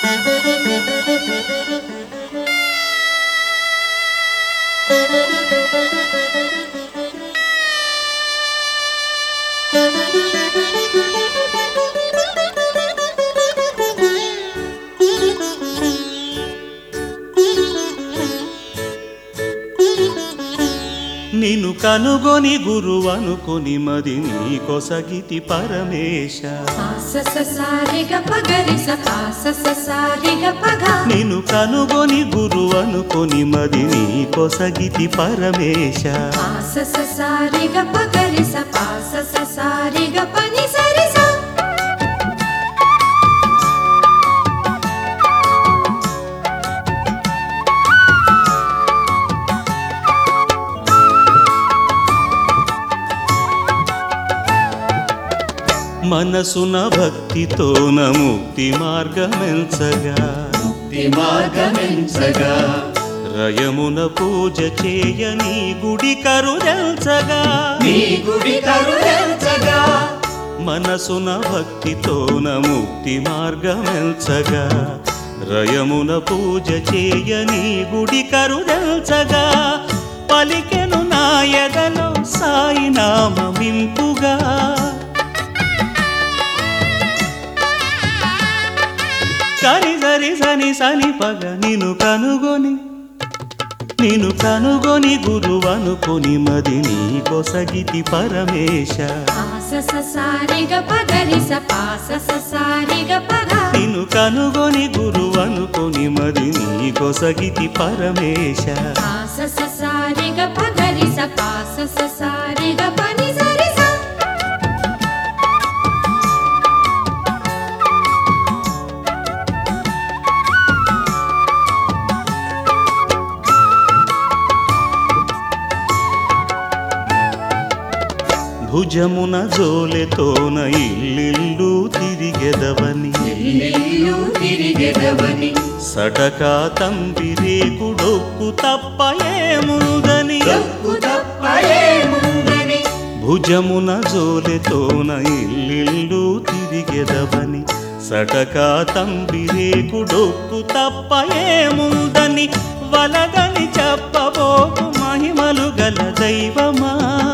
నిన్ను కనుగొని గురువనుకొని మది నీ కొసగితి పరమేశ సారిగ పగరి సారిగ పగ నిన్ను కనుగొని గురువనుకొని మది నీ కొసగితి పరమేశ సారిగ పగరి సారిగ పని సరి సా మనసున భక్తితోన ముక్తి మార్గమెంచగా మార్గమెంచగా రయమున పూజ చేయని గుడి కరుదెల్చగా నీ గుడి కరుణించగా మనసున భక్తితోన ముక్తి మార్గమెంచగా రయమున పూజ చేయని గుడి కరుదెల్చగా పలికెను నాయదలో సాయి నామమింపుగా సరి సరి సని సని పగ నిన్ను కనుగొని నిన్ను కనుగొని గురువనుకొని మది నీ కొసగితి పరమేశ సారిగ పగరి సారిగ పగ నిన్ను కనుగొని గురువనుకొని మది నీ కొసగితి పరమేశ సారిగ పగరి సారిగ పని సరి సా భుజమున జోలెతోన ఇల్లిల్లు తిరిగెదవని ఇల్లు తిరిగెదవని సటకా తంబిరేకు డొక్కు తప్ప ఏముందని తప్పు తప్పయేముందని భుజమున జోలెతోన ఇల్లిల్లు తిరిగెదవని సటకా తంబిరేకు డొక్కు తప్ప ఏముందని వలదని చెప్పబోకు మహిమలు గల దైవమా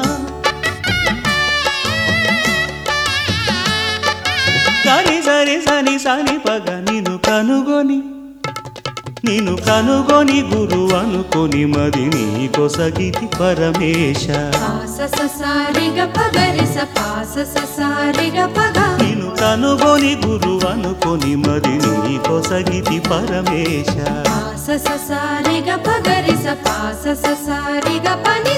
సరి సరి సని సని పగ నిన్ను కనుగొని నిన్ను కనుగొని గురు అనుకొని మది నీ కొసగితి పరమేశ సారిగ పగరి సారిగ పగ నిన్ను కనుగొని గురు అనుకొని మది నీ కొసగితి పరమేశ సారిగ పగరి సారిగ పని